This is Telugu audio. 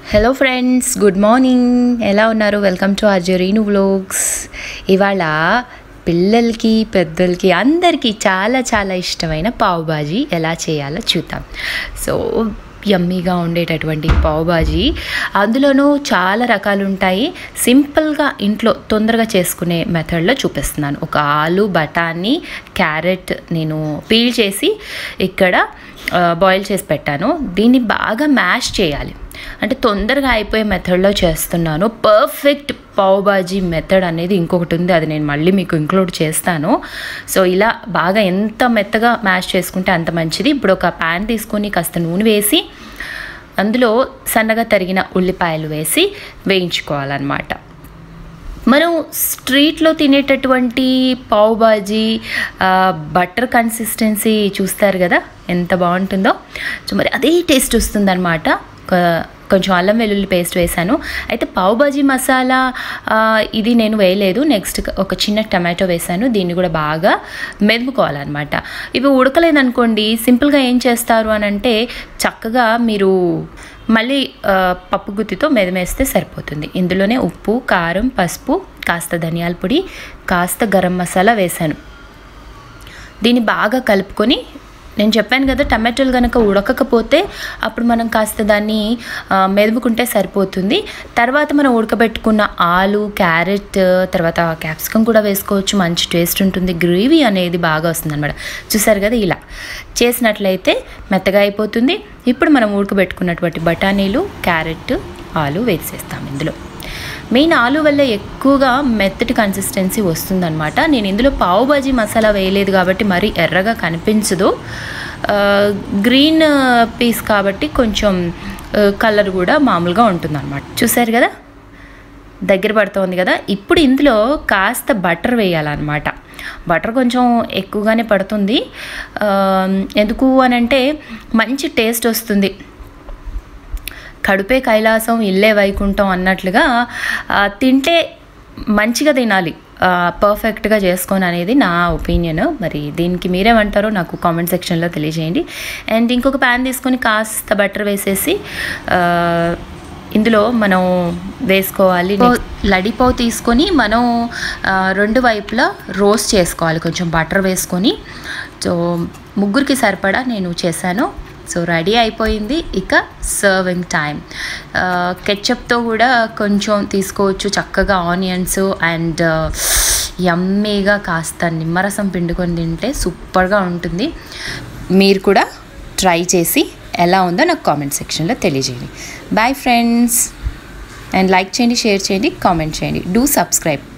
హలో ఫ్రెండ్స్ గుడ్ మార్నింగ్ ఎలా ఉన్నారు వెల్కమ్ టు అర్జరీను వ్లోగ్స్ ఇవాళ పిల్లలకి పెద్దలకి అందరికీ చాలా చాలా ఇష్టమైన పావు బాజీ ఎలా చేయాలో చూద్దాం సో యమ్మీగా ఉండేటటువంటి పావు బాజీ అందులోనూ చాలా రకాలు ఉంటాయి సింపుల్గా ఇంట్లో తొందరగా చేసుకునే మెథడ్లో చూపిస్తున్నాను ఒక ఆలు బఠానీ క్యారెట్ నేను పీల్ చేసి ఇక్కడ బాయిల్ చేసి పెట్టాను దీన్ని బాగా మ్యాష్ చేయాలి అంటే తొందరగా అయిపోయే మెథడ్లో చేస్తున్నాను పర్ఫెక్ట్ పావ్ బాజీ మెథడ్ అనేది ఇంకొకటి ఉంది అది నేను మళ్ళీ మీకు ఇంక్లూడ్ చేస్తాను సో ఇలా బాగా ఎంత మెత్తగా మ్యాష్ చేసుకుంటే అంత మంచిది ఇప్పుడు ఒక ప్యాన్ తీసుకొని కాస్త నూనె వేసి అందులో సన్నగా తరిగిన ఉల్లిపాయలు వేసి వేయించుకోవాలన్నమాట మనం స్ట్రీట్లో తినేటటువంటి పావ్ బాజీ బటర్ కన్సిస్టెన్సీ చూస్తారు కదా ఎంత బాగుంటుందో సో మరి అదే టేస్ట్ వస్తుందన్నమాట కొంచెం అల్లం వెల్లుల్లి పేస్ట్ వేసాను అయితే పావ్ బాజీ మసాలా ఇది నేను వేయలేదు నెక్స్ట్ ఒక చిన్న టమాటో వేసాను దీన్ని కూడా బాగా మెదుపుకోవాలన్నమాట ఇవి ఉడకలేదనుకోండి సింపుల్గా ఏం చేస్తారు అని అంటే చక్కగా మీరు మళ్ళీ పప్పు గుత్తితో మెదమేస్తే సరిపోతుంది ఇందులోనే ఉప్పు కారం పసుపు కాస్త ధనియాల పొడి కాస్త గరం మసాలా వేసాను దీన్ని బాగా కలుపుకొని నేను చెప్పాను కదా టమాటోలు కనుక ఉడకకపోతే అప్పుడు మనం కాస్త దాన్ని మెదుపుకుంటే సరిపోతుంది తర్వాత మనం ఉడకబెట్టుకున్న ఆలు క్యారెట్ తర్వాత క్యాప్సికమ్ కూడా వేసుకోవచ్చు మంచి టేస్ట్ ఉంటుంది గ్రేవీ అనేది బాగా వస్తుంది అనమాట చూసారు కదా ఇలా చేసినట్లయితే మెత్తగా అయిపోతుంది ఇప్పుడు మనం ఉడకబెట్టుకున్నటువంటి బఠానీలు క్యారెట్ ఆలు వేసేస్తాం ఇందులో మెయిన్ ఆలు వల్ల ఎక్కువగా మెత్తటి కన్సిస్టెన్సీ వస్తుందన్నమాట నేను ఇందులో పావు బాజీ మసాలా వేయలేదు కాబట్టి మరీ ఎర్రగా కనిపించదు గ్రీన్ పీస్ కాబట్టి కొంచెం కలర్ కూడా మామూలుగా ఉంటుందన్నమాట చూసారు కదా దగ్గర పడుతోంది కదా ఇప్పుడు ఇందులో కాస్త బటర్ వేయాలన్నమాట బటర్ కొంచెం ఎక్కువగానే పడుతుంది ఎందుకు అని అంటే మంచి టేస్ట్ వస్తుంది కడుపే కైలాసం ఇల్లే వైకుంఠం అన్నట్లుగా తింటే మంచిగా తినాలి పర్ఫెక్ట్గా చేసుకొని అనేది నా ఒపీనియన్ మరి దీనికి మీరేమంటారో నాకు కామెంట్ సెక్షన్లో తెలియజేయండి అండ్ ఇంకొక ప్యాన్ తీసుకొని కాస్త బటర్ వేసేసి ఇందులో మనం వేసుకోవాలి లడిపావు తీసుకొని మనం రెండు వైపులా రోస్ట్ చేసుకోవాలి కొంచెం బటర్ వేసుకొని సో ముగ్గురికి సరిపడా నేను చేశాను సో రెడీ అయిపోయింది ఇక సర్వింగ్ టైం కెచ్చప్తో కూడా కొంచెం తీసుకోవచ్చు చక్కగా ఆనియన్స్ అండ్ యమ్మీగా కాస్త నిమ్మరసం పిండుకొని తింటే సూపర్గా ఉంటుంది మీరు కూడా ట్రై చేసి ఎలా ఉందో నాకు కామెంట్ సెక్షన్లో తెలియజేయండి బాయ్ ఫ్రెండ్స్ అండ్ లైక్ చేయండి షేర్ చేయండి కామెంట్ చేయండి డూ సబ్స్క్రైబ్